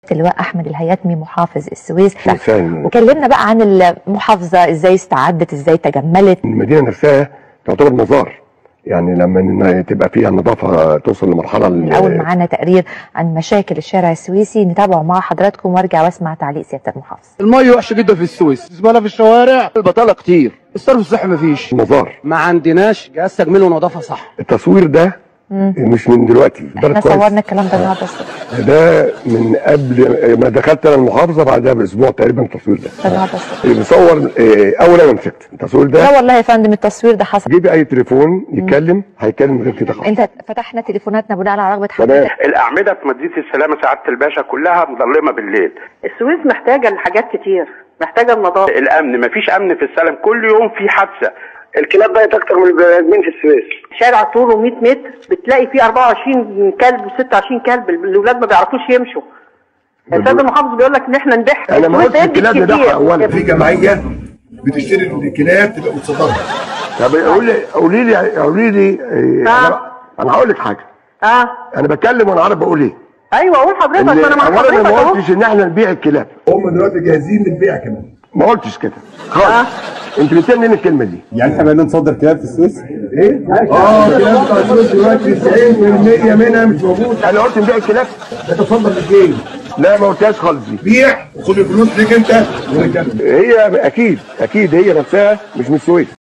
اللواء احمد الهياتمي محافظ السويس فاهم. وكلمنا بقى عن المحافظه ازاي استعدت ازاي تجملت المدينه نفسها تعتبر مزار يعني لما إن تبقى فيها النظافه توصل لمرحله ال- الاول معانا تقرير عن مشاكل الشارع السويسي نتابعه مع حضراتكم وارجع واسمع تعليق سياده المحافظ المية وحشة جدا في السويس الزبالة في الشوارع البطالة كتير الصرف الصحي مفيش مزار ما عندناش جهاز تجميل ونظافة صح التصوير ده مش من دلوقتي احنا بالك كويس. صورنا الكلام ده النهارده الصبح ده من قبل ما دخلت انا المحافظه بعدها باسبوع تقريبا التصوير ده ده النهارده الصبح اللي بيصور آه، اول انا مسكت التصوير لا ده والله يا فندم التصوير ده حصل جيب اي تليفون يتكلم هيتكلم غير كده خالص انت فتحنا تليفوناتنا بناء على رغبه تمام حضرتك الأعمدة في مدينة السلامة سعادة الباشا كلها مظلمة بالليل السويس محتاجة لحاجات كتير محتاجة النظافة الأمن مفيش أمن في السلام كل يوم في حادثة الكلاب بقت أكتر من البني آدمين في السويس شارع طوله 100 متر بتلاقي فيه 24 كلب و26 كلب الاولاد ما بيعرفوش يمشوا السيد المحافظ بيقول لك ان احنا نبيع انا ما السويس قلتش ينتج الكلاب ده كتير. اولا في جمعيه بتشتري الكلاب تبقى وتصدرها طب قولي لي قولي لي قولي لي آه، آه. انا انا هقول لك حاجه اه انا بتكلم وانا عارف بقول ايه ايوه قول حضرتك إن ما انا مع اولا حضرتك أنا ما اهو قلتش ان احنا نبيع الكلاب هم دلوقتي جاهزين للبيع كمان ما قلتش كده خالص انت جبت منين الكلمه دي يعني احنا بقينا نصدر كلاب في السويس ايه؟ اه الكلاب بتاع السويس دلوقتي 90% منها مش موجود انا قلت نبيع الكلاب تتصدر للجيش لا ما قلتهاش خالص دي بيع وخد الفلوس ليك انت ونكمل هي اكيد اكيد هي نفسها مش من السويس